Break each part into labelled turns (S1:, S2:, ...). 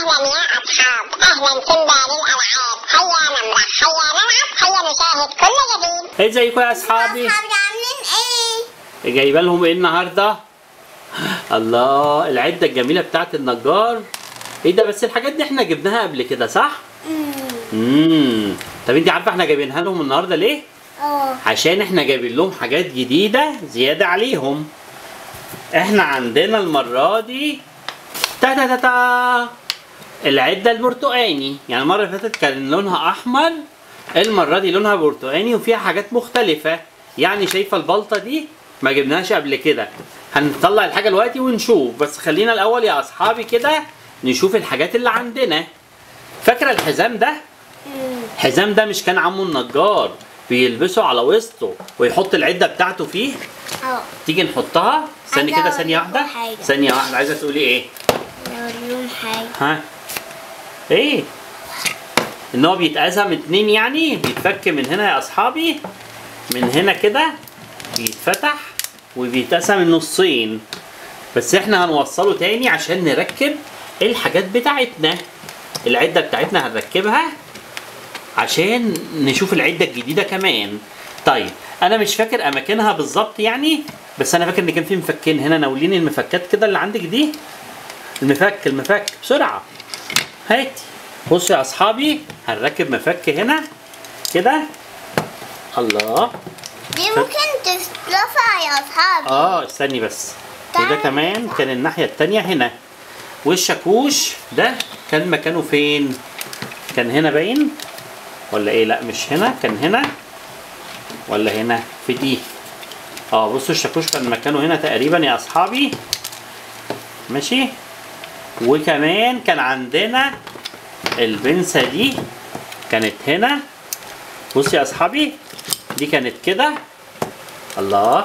S1: أهلا يا أصحاب أهلا سيمبا للألعاب هيا نمرح هيا نلعب هيا نشاهد كل جديد
S2: ازيكم يا اصحابي
S1: أصحابي عاملين إيه؟
S2: جايبه لهم ايه النهارده الله العده الجميله بتاعت النجار ايه ده بس الحاجات دي احنا جبناها قبل كده صح امم طب انت عارفه احنا جايبينها لهم النهارده ليه
S1: أوه
S2: عشان احنا جايبين لهم حاجات جديده زياده عليهم احنا عندنا المره دي تا تا تا تا العده البرتقاني يعني المره اللي فاتت كان لونها احمر المره دي لونها برتقاني وفيها حاجات مختلفه يعني شايفه البلطه دي ما جبناهاش قبل كده هنطلع الحاجه دلوقتي ونشوف بس خلينا الاول يا اصحابي كده نشوف الحاجات اللي عندنا فاكره الحزام ده الحزام ده مش كان عمو النجار بيلبسه على وسطه ويحط العده بتاعته فيه
S1: أوه
S2: تيجي نحطها استني
S1: عايزة
S2: كده ثانيه
S1: أقول لكم
S2: واحده
S1: حاجة.
S2: ثانيه واحده عايزه تقولي ايه
S1: اليوم حاجة
S2: ها ايه ان هو بيتقسم اتنين يعني بيتفك من هنا يا اصحابي من هنا كده بيتفتح وبيتقسم النصين بس احنا هنوصله تاني عشان نركب الحاجات بتاعتنا العده بتاعتنا هنركبها عشان نشوف العده الجديده كمان طيب انا مش فاكر اماكنها بالظبط يعني بس انا فاكر ان كان في مفكين هنا ناولين المفكات كده اللي عندك دي المفك المفك بسرعه هاتي بصوا يا اصحابي هنركب مفك هنا كده الله
S1: دي ممكن تترفع يا أصحابي
S2: اه استني بس وده كمان كان الناحيه التانية هنا والشاكوش ده كان مكانه فين كان هنا باين ولا ايه لا مش هنا كان هنا ولا هنا في دي اه بصوا الشاكوش كان مكانه هنا تقريبا يا اصحابي ماشي وكمان كان عندنا البنسة دي كانت هنا بصوا يا اصحابي دي كانت كده الله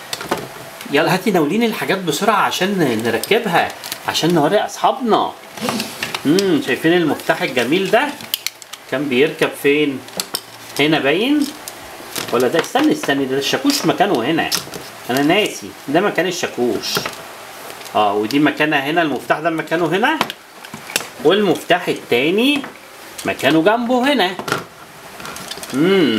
S2: يلا هاتي ناولين الحاجات بسرعة عشان نركبها عشان نوري أصحابنا امم شايفين المفتاح الجميل ده كان بيركب فين هنا باين ولا ده استني استني ده الشاكوش مكانه هنا انا ناسي ده مكان الشاكوش اه ودي مكانها هنا المفتاح ده مكانه هنا والمفتاح التاني مكانه جنبه هنا امم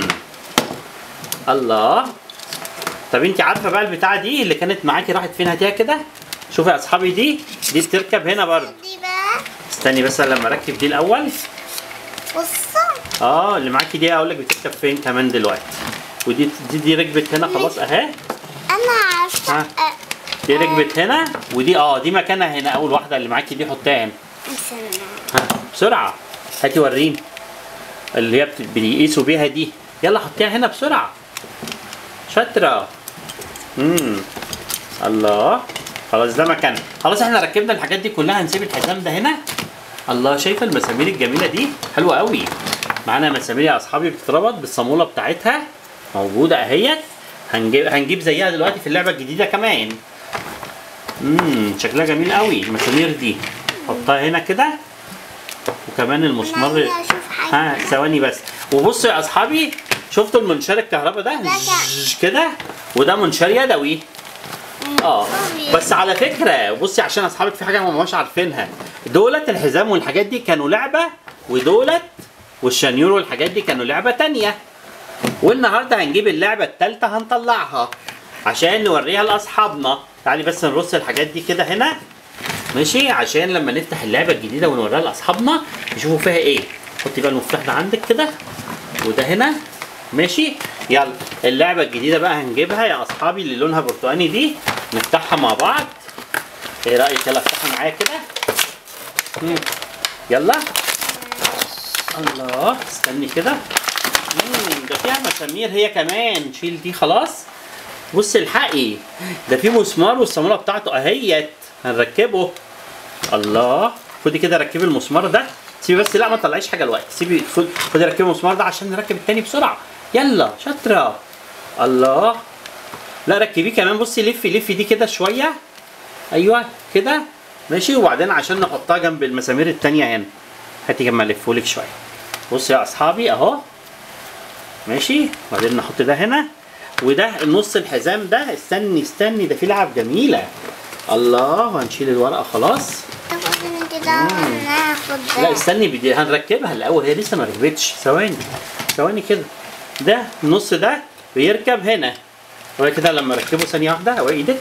S2: الله طب انت عارفه بقى البتاعه دي اللي كانت معاكي راحت فين هاتيها كده شوفي يا اصحابي دي دي بتركب هنا برضه
S1: دي بقى
S2: استني بس لما اركب دي الاول
S1: بصوا
S2: اه اللي معاكي دي اقول لك بتركب فين كمان دلوقتي ودي دي, دي ركبت هنا خلاص اهي
S1: أنا عارفة
S2: ها. دي ركبت هنا ودي اه دي مكانها هنا اول واحده اللي معاكي دي حطها هنا
S1: استنى
S2: ها بسرعه هاتي وريني اللي هي بت- بيقيسوا بيها دي يلا حطيها هنا بسرعه شاطره امم الله خلاص ده مكان خلاص احنا ركبنا الحاجات دي كلها هنسيب الحزام ده هنا الله شايفه المسامير الجميله دي حلوه قوي معانا مسامير يا اصحابي بتتربط بالصاموله بتاعتها موجوده اهيت هنجيب هنجيب زيها دلوقتي في اللعبه الجديده كمان امم شكلها جميل قوي المسامير دي حطها هنا كده وكمان المسمار
S1: أنا عايزة أشوف حاجة
S2: ها ثواني بس وبصوا يا اصحابي شفتوا المنشار الكهرباء ده
S1: ده
S2: زج كده وده منشار يدوي اه بس على فكره بصي عشان اصحابك في حاجه ما مش عارفينها دولت الحزام والحاجات دي كانوا لعبه ودولت والشنيور والحاجات دي كانوا لعبه تانية والنهارده هنجيب اللعبه التالتة هنطلعها عشان نوريها لاصحابنا تعالي بس نرص الحاجات دي كده هنا ماشي عشان لما نفتح اللعبه الجديده ونوريها لاصحابنا يشوفوا فيها ايه حطي بقى المفتاح ده عندك كده وده هنا ماشي يلا اللعبه الجديده بقى هنجيبها يا اصحابي اللي لونها برتقاني دي نفتحها مع بعض ايه رايك يلا افتحها معايا كده مم. يلا الله استني كده مم، ده فيها مسامير هي كمان شيل دي خلاص بص الحقي ده في مسمار والصاموله بتاعته اهيت هنركبه الله خدي كده ركبي المسمار ده سيبي بس لا ما تطلعيش حاجه دلوقتي سيبي خد- خدي ركبي المسمار ده عشان نركب التاني بسرعه يلا شاطره الله لا ركبيه كمان بصي لفي لفي دي كده شويه ايوه كده ماشي وبعدين عشان نحطها جنب المسامير التانية هنا هاتي كمان الفولك شويه بصوا يا اصحابي اهو ماشي وبعدين نحط ده هنا وده النص الحزام ده استني استني ده فيه لعب جميله الله وهنشيل الورقه خلاص
S1: تاخد من كده وناخد المفروض
S2: لا استني بدي هنركبها الاول هي لسه ما ركبتش ثواني ثواني كده ده النص ده بيركب هنا وبعد كده لما اركبه ثانيه واحده هو ايدك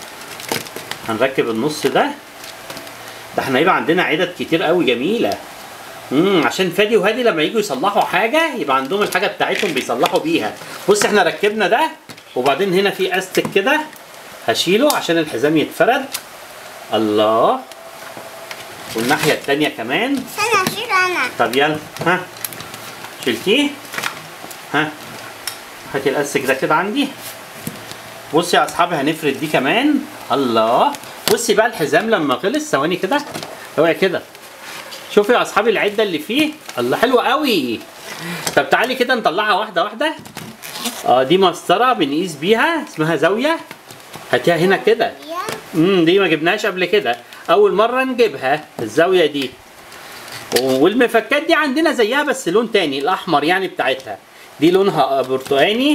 S2: هنركب النص ده ده احنا هيبقى عندنا عدد كتير قوي جميله امم عشان فادي وهادي لما يجوا يصلحوا حاجه يبقى عندهم الحاجه بتاعتهم بيصلحوا بيها بص احنا ركبنا ده وبعدين هنا في استك كده هشيله عشان الحزام يتفرد الله والناحيه التانيه كمان
S1: استنى اشيل انا
S2: طب يلا ها شلتيه ها هاتي الاستك ده كده عندي بصي يا اصحابي هنفرد دي كمان الله بصي بقى الحزام لما خلص ثواني كده اوعي كده شوفي يا اصحابي العده اللي فيه الله حلوه قوي طب تعالي كده نطلعها واحده واحده اه دي مسطره بنقيس بيها اسمها زاويه هاتيها هنا كده
S1: يا
S2: امم دي ما جبناهاش قبل كده اول مره نجيبها الزاويه دي والمفكات دي عندنا زيها بس لون تاني الاحمر يعني بتاعتها دي لونها برتقاني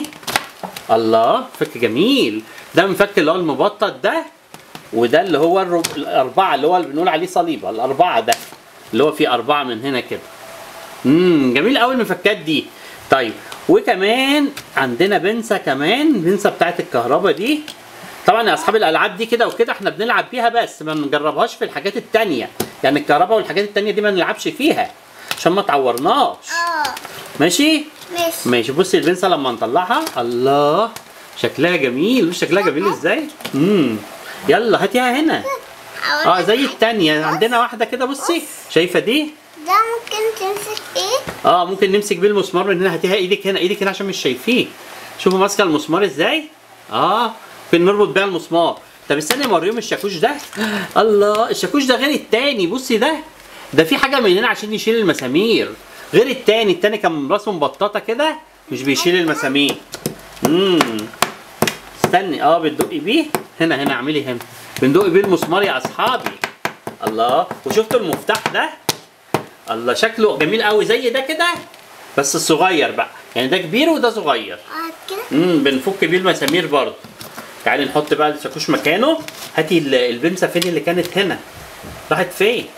S2: الله فك جميل ده مفك اللي هو المبطط ده وده اللي هو الرب... الاربعه اللي هو اللي بنقول عليه صليبه الاربعه ده اللي هو فيه اربعه من هنا كده امم جميل قوي المفكات دي طيب وكمان عندنا بنسه كمان بنسه بتاعت الكهرباء دي طبعا يا اصحاب الالعاب دي كده وكده احنا بنلعب بيها بس ما بنجربهاش في الحاجات التانية يعني الكهرباء والحاجات التانية دي ما نلعبش فيها عشان ما تعورناش
S1: اه
S2: ماشي
S1: ماشي
S2: ماشي بصي البنسة لما نطلعها الله شكلها جميل مش شكلها جميل ازاي امم يلا هاتيها هنا اه زي التانية عندنا واحدة كده بصي شايفة دي
S1: ده ممكن تمسك ايه
S2: اه ممكن نمسك بيه المسمار من هنا هاتيها ايدك هنا ايدك هنا عشان مش شايفيه شوفوا ماسكه المسمار ازاي اه فين نربط بيها المسمار طب استني اوريهم الشاكوش ده الله الشاكوش ده غير التاني بصي ده ده في حاجه من هنا عشان يشيل المسامير غير التاني التاني كان راسه مبططه كده مش بيشيل المسامير امم استني اه بتدقي بيه هنا هنا اعملي هنا بندق بيه المسمار يا اصحابي الله وشفتوا المفتاح ده الله شكله جميل قوي زي ده كده بس الصغير بقى يعني ده كبير وده صغير
S1: اه كده
S2: امم بنفك بيه المسامير برضه تعالي نحط بقى الشاكوش مكانه هاتي ال- البنسه فين اللي كانت هنا راحت فين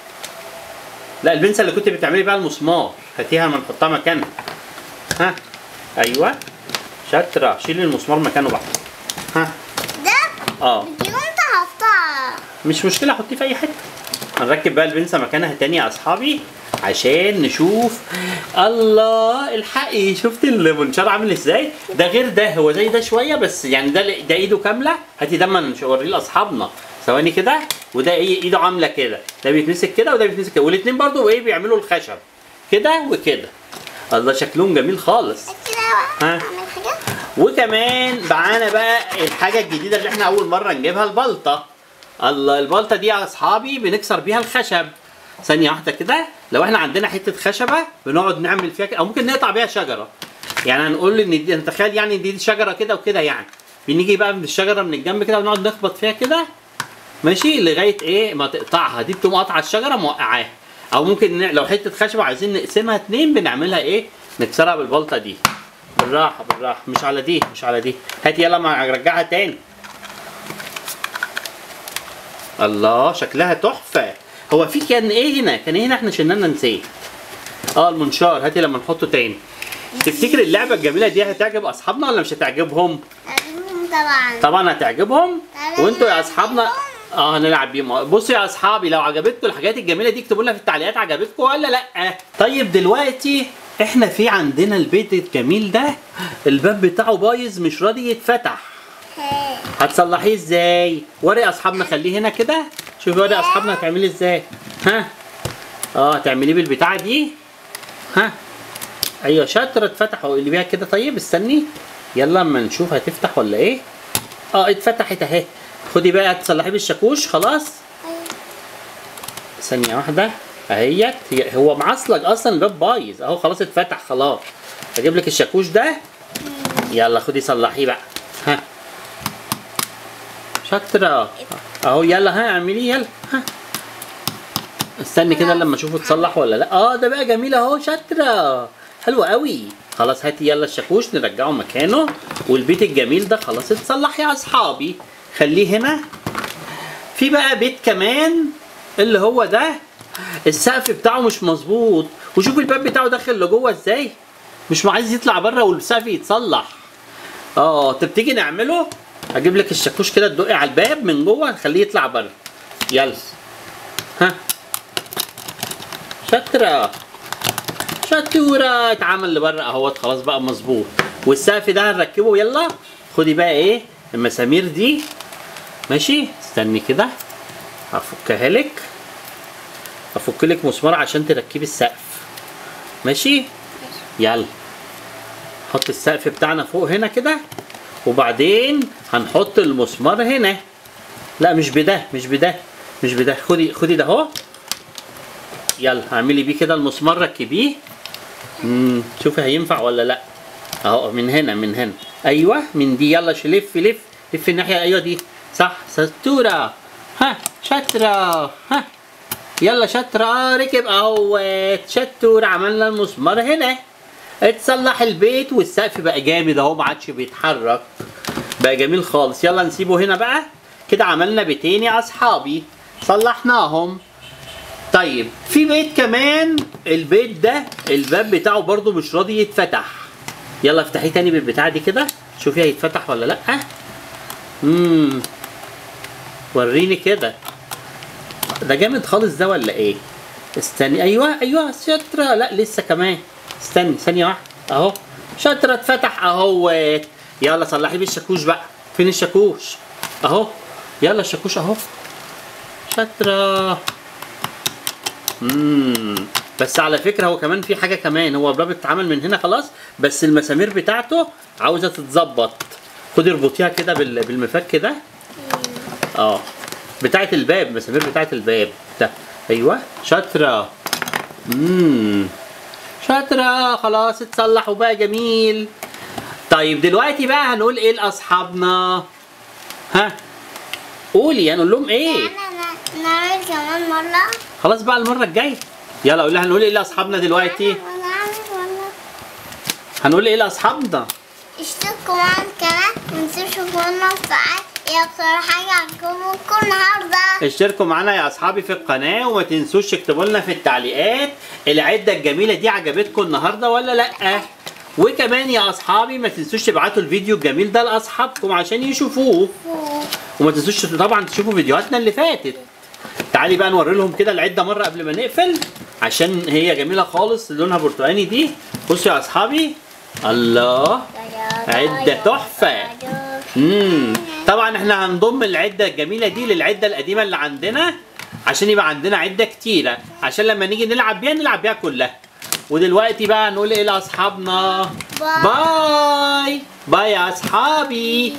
S2: لا البنسه اللي كنت بتعملي بقى المسمار هاتيها ما نحطها مكانها ها ايوه شاطره شيلي المسمار مكانه بقى ها
S1: ده
S2: اه
S1: بتجيب انت حطها
S2: مش مشكله حطيه في اي حته هنركب بقى البنسه مكانها تاني يا اصحابي عشان نشوف الله الحقي شفت المنشار عامل ازاي ده غير ده هو زي ده شويه بس يعني ده ده ايده كامله هاتي ده ما نوريه لاصحابنا ثواني كده وده ايه ايده عامله كده ده بيتمسك كده وده بيتمسك كده والاثنين برضو ايه بيعملوا الخشب كده وكده الله شكلهم جميل خالص
S1: كده
S2: ها.
S1: اعمل حاجه
S2: وكمان معانا بقى الحاجه الجديده اللي احنا اول مره نجيبها البلطه الله البلطه دي يا اصحابي بنكسر بيها الخشب ثانيه واحده كده لو احنا عندنا حته خشبه بنقعد نعمل فيها كده او ممكن نقطع بيها شجره يعني هنقول ان دي نتخيل يعني ان دي شجره كده وكده يعني بنيجي بقى من الشجره من الجنب كده ونقعد نخبط فيها كده ماشي لغايه ايه ما تقطعها دي بتقوم قاطعه الشجره موقعاها او ممكن ن- لو حته خشبه عايزين نقسمها اتنين بنعملها ايه نكسرها بالبلطه دي بالراحه بالراحه مش على دي مش على دي هات يلا ما ارجعها تاني الله شكلها تحفه هو في كان ايه هنا كان إيه هنا احنا شلنا ننسيه اه المنشار هاتي لما نحطه تاني تفتكر اللعبه الجميله دي هتعجب اصحابنا ولا مش هتعجبهم
S1: تعجبهم طبعا
S2: طبعا هتعجبهم
S1: تعالى
S2: وانتوا يا
S1: نلعب
S2: اصحابنا
S1: بيهم.
S2: اه هنلعب بيهم بصوا يا اصحابي لو عجبتكم الحاجات الجميله دي اكتبوا لنا في التعليقات عجبتكم ولا لا طيب دلوقتي احنا في عندنا البيت الجميل ده الباب بتاعه بايظ مش راضي يتفتح
S1: هي.
S2: هتصلحيه ازاي وري اصحابنا خليه هنا كده شوفي وري اصحابنا هتعملي ازاي ها اه هتعمليه بالبتاعه دي ها ايوه شاطره اتفتح اللي بيها كده طيب استني يلا اما نشوف هتفتح ولا ايه اه اتفتحت اهي خدي بقى تصلحيه بالشاكوش خلاص ثانيه واحده اهيت هي- هو معصلج اصلا الباب بايظ اهو خلاص اتفتح خلاص اجيب لك الشاكوش ده يلا خدي صلحيه بقى ها شاطرة اهو يلا ها اعمليه يلا ها استني كده لما اشوفه اتصلح ولا لا اه ده بقى جميل اهو شاطرة حلوة قوي خلاص هاتي يلا الشاكوش نرجعه مكانه والبيت الجميل ده خلاص اتصلح يا اصحابي خليه هنا في بقى بيت كمان اللي هو ده السقف بتاعه مش مظبوط وشوف الباب بتاعه داخل لجوه ازاي مش عايز يطلع بره والسقف يتصلح اه طب تيجي نعمله اجيب لك الشاكوش كده تدقي على الباب من جوه نخليه يطلع بره يلا ها شاطره شطوره اتعمل لبره اهوت خلاص بقى مظبوط والسقف ده هنركبه يلا خدي بقى ايه المسامير دي ماشي استني كده هفكها لك افك لك مسمار عشان تركبي السقف ماشي يلا حط السقف بتاعنا فوق هنا كده وبعدين هنحط المسمار هنا لا مش بده مش بده مش بده خدي خدي ده اهو يلا اعملي بيه كده المسمار ركبيه امم شوفي هينفع ولا لا اهو من هنا من هنا ايوه من دي يلا شلف لف لف الناحيه ايوه دي صح ستوره ها شاطره ها يلا شاطره ركب اهوت شطور عملنا المسمار هنا اتصلح البيت والسقف بقى جامد اهو ما عادش بيتحرك بقى جميل خالص يلا نسيبه هنا بقى كده عملنا بيتين يا اصحابي صلحناهم طيب في بيت كمان البيت ده الباب بتاعه برضو مش راضي يتفتح يلا افتحيه تاني بالبتاع دي كده شوفي هيتفتح ولا لا امم وريني كده ده جامد خالص ده ولا ايه استني ايوه ايوه شاطره لا لسه كمان استني ثانيه واحده اهو شاطره اتفتح اهوت يلا صلحي بالشاكوش بقى فين الشاكوش اهو يلا الشاكوش اهو شاطره امم بس على فكره هو كمان في حاجه كمان هو الباب اتعمل من هنا خلاص بس المسامير بتاعته عاوزه تتظبط خدي اربطيها كده بال- بالمفك ده اه بتاعه الباب المسامير بتاعه الباب ده ايوه شاطره امم شاطره خلاص اتصلح وبقى جميل طيب دلوقتي بقى هنقول ايه لاصحابنا ها قولي هنقول لهم ايه
S1: انا نعمل كمان مرة
S2: خلاص بقى المره الجايه يلا قول لها هنقول ايه لاصحابنا دلوقتي
S1: ونعمل مرة
S2: هنقول ايه لاصحابنا
S1: اشتركوا معانا القناة ونسيبوا شوفونا الساعات ايه اكتر حاجة عجبتكم النهاردة
S2: اشتركوا معانا يا اصحابي في القناه وما تنسوش تكتبوا لنا في التعليقات العده الجميله دي عجبتكم النهارده ولا لا وكمان يا اصحابي ما تنسوش تبعتوا الفيديو الجميل ده لاصحابكم عشان يشوفوه وما تنسوش طبعا تشوفوا فيديوهاتنا اللي فاتت تعالي بقى نوري لهم كده العده مره قبل ما نقفل عشان هي جميله خالص لونها برتقاني دي بصوا يا اصحابي الله عدة تحفة. امم طبعا احنا هنضم العده الجميله دي للعده القديمه اللي عندنا عشان يبقى عندنا عده كتيره عشان لما نيجي نلعب بيها نلعب بيها كلها ودلوقتي بقى نقول ايه لاصحابنا
S1: باي.
S2: باي باي يا اصحابي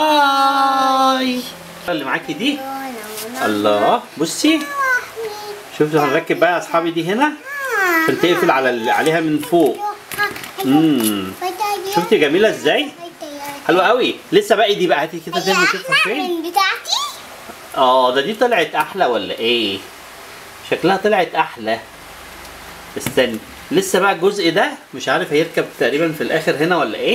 S2: باي اللي معاكي دي الله بصي شوفوا هنركب بقى يا اصحابي دي هنا عشان تقفل على ال- عليها من فوق امم شفتي جميله ازاي حلوه قوي لسه باقي دي بقى هاتي كده زي ما نشوفها فين
S1: من بتاعتي
S2: اه ده دي طلعت احلى ولا ايه شكلها طلعت احلى استني لسه بقى الجزء ده مش عارف هيركب تقريبا في الاخر هنا ولا ايه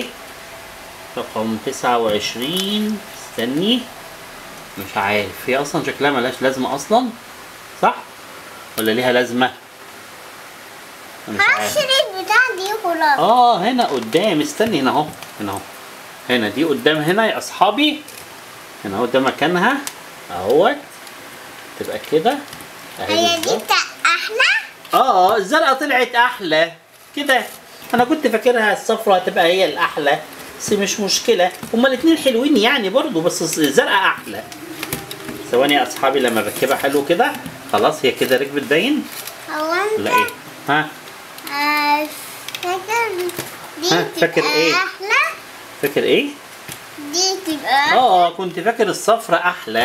S2: رقم 29 استني مش عارف هي اصلا شكلها ملهاش لازمه اصلا صح ولا ليها لازمه أنا مش
S1: خلاص
S2: عارف
S1: شريط بتاع دي خلاص
S2: اه هنا قدام استني هنا اهو هنا اهو هنا دي قدام هنا يا اصحابي هنا اهو ده مكانها اهوت تبقى كده اهي
S1: هي دي
S2: بالظبط.
S1: بتاع احلى
S2: اه الزرقاء طلعت احلى كده انا كنت فاكرها الصفرا هتبقى هي الاحلى بس مش مشكله هما الاتنين حلوين يعني برضو بس الزرقاء احلى ثواني يا اصحابي لما نركبها حلو كده خلاص هي كده ركبت باين
S1: هو انت
S2: ولا ايه ها
S1: آه، فاكر دي
S2: ها، فاكر
S1: تبقى
S2: إيه؟
S1: احلى
S2: فاكر ايه
S1: دي تبقى
S2: اه كنت فاكر الصفرة احلى